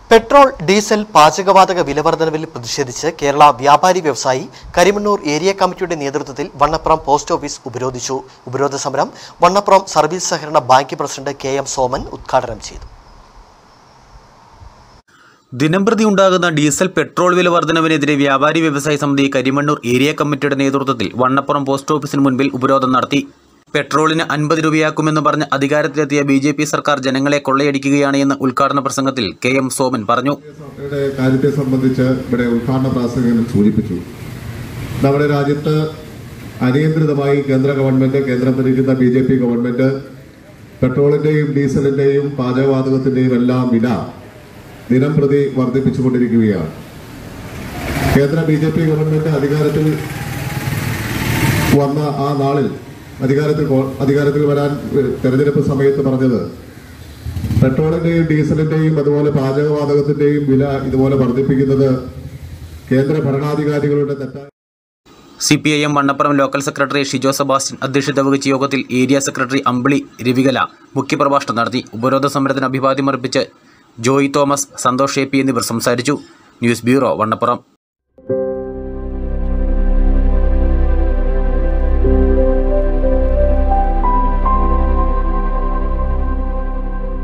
petrol diesel പാചകവാതക വിലവർദ്ധനവിൽ പ്രതിഷേധിച്ച് കേരള വ്യാപാരി വ്യവസായി കരിമണ്ണൂർ ഏരിയ കമ്മിറ്റിയുടെ നേതൃത്വത്തിൽ വണ്ണപ്പുറം പോസ്റ്റ് ഓഫീസ് ഉപരോധിച്ചു ഉപരോധ സമരം വണ്ണപ്പുറം സർവീസ് സഹകരണ bank president K M Soman ഉദ്ഘാടനം ചെയ്തു ദിനംപ്രതി ഉണ്ടാകുന്ന ഡീസൽ പെട്രോൾ വില വർധനവിനെതിരെ വ്യാപാരി വ്യവസായ സമിതി കരിമണ്ണൂർ ഏരിയ കമ്മിറ്റിയുടെ നേതൃത്വത്തിൽ വണ്ണപ്പുറം പോസ്റ്റ് ഓഫീസിന് മുൻപിൽ ഉപരോധം നടത്തി പെട്രോളിന് അൻപത് രൂപയാക്കുമെന്ന് പറഞ്ഞ് അധികാരത്തിലെത്തിയ ബി ജെ പി സർക്കാർ ജനങ്ങളെ കൊള്ളയടിക്കുകയാണ് എന്ന് ഉദ്ഘാടന പ്രസംഗത്തിൽ കെ എം സോമൻ പറഞ്ഞു സഭയുടെ കാര്യത്തെ സംബന്ധിച്ച് ഇവിടെ ഉദ്ഘാടന പ്രാസംഗികൻ സൂചിപ്പിച്ചു നമ്മുടെ രാജ്യത്ത് അനിയന്ത്രിതമായി കേന്ദ്ര ഗവൺമെന്റ് കേന്ദ്രം ഭരിക്കുന്ന ബി ജെ പി ഗവൺമെന്റ് പെട്രോളിന്റെയും ഡീസലിന്റെയും പാചകവാതകത്തിന്റെയും എല്ലാം വില ദിനം പ്രതി വർദ്ധിപ്പിച്ചുകൊണ്ടിരിക്കുകയാണ് കേന്ദ്ര ബി ജെ പി ഗവൺമെന്റ് അധികാരത്തിൽ വന്ന ആ നാളിൽ അധികാരത്തിൽ കൊ- അധികാരത്തിൽ വരാൻ ഏഹ്, തെരഞ്ഞെടുപ്പ് സമയത്ത് പറഞ്ഞത് പെട്രോളിന്റെയും ഡീസലിന്റെയും അതുപോലെ പാചകവാതകത്തിന്റെയും വില ഇതുപോലെ വർദ്ധിപ്പിക്കുന്നത് കേന്ദ്ര ഭരണാധികാരികളുടെ തെറ്റായ C P I M Vannappuram local secretary Shijo Sebastian അധ്യക്ഷത വഹിച്ച യോഗത്തിൽ ഏരിയ സെക്രട്ടറി അമ്പിളി രവികല മുഖ്യപ്രഭാഷണം നടത്തി ഉപരോധ സമരത്തിന് അഭിവാദ്യമർപ്പിച്ച് ജോയി തോമസ് സന്തോഷ് എ പി എന്നിവർ സംസാരിച്ചു ന്യൂസ് ബ്യൂറോ വണ്ണപ്പുറം